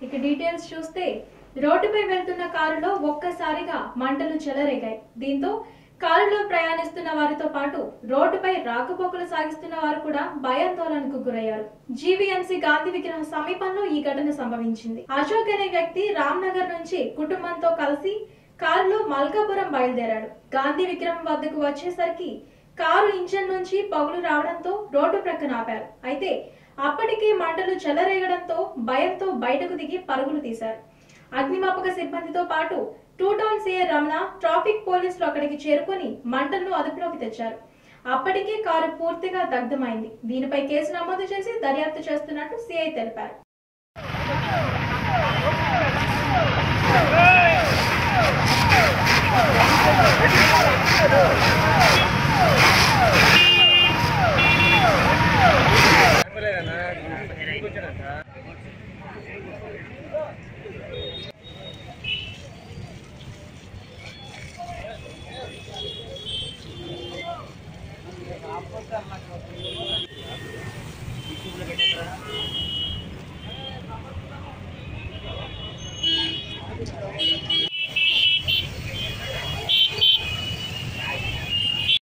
ఇక డీటెయిల్స్ చూస్తే రోడ్డుపై వెళ్తున్న కారులో ఒక్కసారిగా మంటలు చెలరేగాయి దీంతో కారులో ప్రయాణిస్తున్న వారితో పాటు రోడ్డుపై రాకపోకలు సాగిస్తున్న వారు కూడా భయాందోళనకు గురయ్యారు జీవీఎంసీ గాంధీ విగ్రహం సమీపంలో ఈ ఘటన సంభవించింది అశోక్ అనే వ్యక్తి రామ్నగర్ నుంచి కుటుంబంతో కలిసి కారులో మల్కాపురం బయలుదేరాడు గాంధీ విగ్రహం వద్దకు వచ్చేసరికి కారు ఇంజన్ నుంచి పొగలు రావడంతో రోడ్డు ప్రక్కన ఆపారు అయితే అప్పటికే మంటలు చెలరేగడంతో భయంతో బయటకు దిగి పరుగులు తీశారు అగ్నిమాపక సిబ్బందితో పాటు two town CA Ramana traffic పోలీసులు అక్కడికి చేరుకొని మంటలను అదుపులోకి తెచ్చారు అప్పటికే కారు పూర్తిగా దగ్ధమైంది దీనిపై కేసు నమోదు చేసి దర్యాప్తు చేస్తున్నట్టు సీఐ తెలిపారు